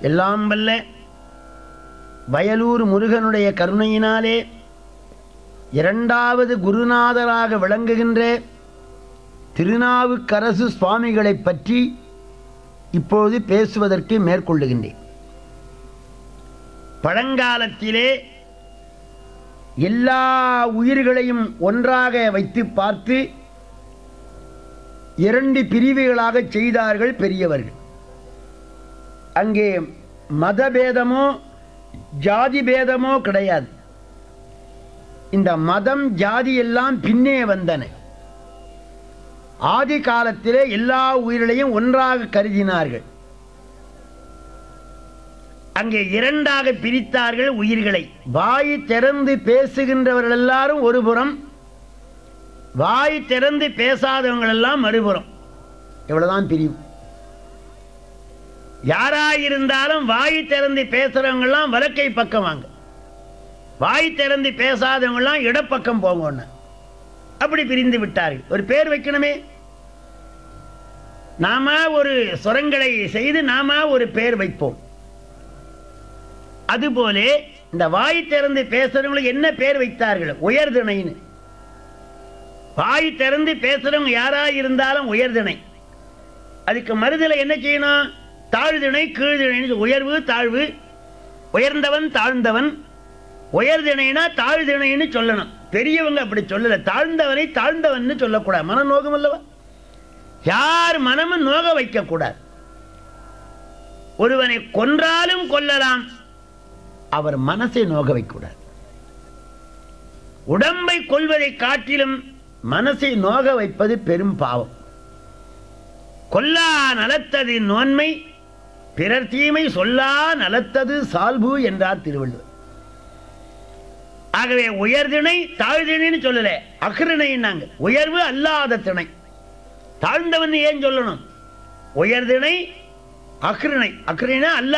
எல்லாம் வல்ல வயலூர் முருகனுடைய கருணையினாலே இரண்டாவது குருநாதராக விளங்குகின்ற திருநாவுக்கரசு சுவாமிகளைப் பற்றி இப்போது பேசுவதற்கு மேற்கொள்ளுகின்றேன் பழங்காலத்திலே எல்லா உயிர்களையும் ஒன்றாக வைத்து பார்த்து இரண்டு பிரிவுகளாக செய்தார்கள் பெரியவர்கள் அங்கே மதபேதமோ ஜாதி பேதமோ கிடையாது இந்த மதம் ஜாதி எல்லாம் பின்னே வந்தன ஆதி காலத்திலே எல்லா உயிர்களையும் ஒன்றாக கருதினார்கள் அங்கே இரண்டாக பிரித்தார்கள் உயிர்களை வாய் திறந்து பேசுகின்றவர்கள் எல்லாரும் ஒரு புறம் வாய் திறந்து பேசாதவங்க எல்லாம் மறுபுறம் இவ்வளவுதான் பிரிவு யாராயிருந்தாலும் வாய் திறந்து பேசுறவங்க எல்லாம் வலக்கை பக்கம் வாங்க வாய் திறந்து பேசாதவங்க எல்லாம் இடப்பக்கம் போங்கன்னு அப்படி பிரிந்து விட்டார்கள் ஒரு பேர் வைக்கணுமே நாம ஒரு சுரங்களை செய்து நாம ஒரு பேர் வைப்போம் அதுபோல இந்த வாய் திறந்து பேசுறவங்களுக்கு என்ன பேர் வைத்தார்கள் உயர்திணைன்னு வாய் திறந்து பேசுறவங்க யாரா இருந்தாலும் உயர்திணை அதுக்கு மறுதலை என்ன செய்யணும் தாழ்திணை கீழ்திணை உயர்வு தாழ்வு உயர்ந்தவன் தாழ்ந்தவன் உயர்திணைனா தாழ்திணைன்னு சொல்லணும் பெரியவங்க அப்படி சொல்லல தாழ்ந்தவனை தாழ்ந்தவன் சொல்லக்கூடாது மன நோகம் அல்லவா யார் மனமும் நோக வைக்கக்கூடாது ஒருவனை கொன்றாலும் கொல்லலாம் அவர் மனசை நோக வைக்கக்கூடாது உடம்பை கொள்வதை காட்டிலும் மனசை நோக வைப்பது பெரும் பாவம் கொல்லா நலத்தது நோன்மை பிறர் தீமை சொல்லா நலத்தது சால்பு என்றார் திருவள்ளுவர் ஆகவே உயர்திணை தாழ்திணைன்னு சொல்லல அகிருணைன்னாங்க உயர்வு அல்லாத திணை தாழ்ந்தவன் ஏன் சொல்லணும் உயர்திணை அக்ரிணை அக்ரிணை அல்ல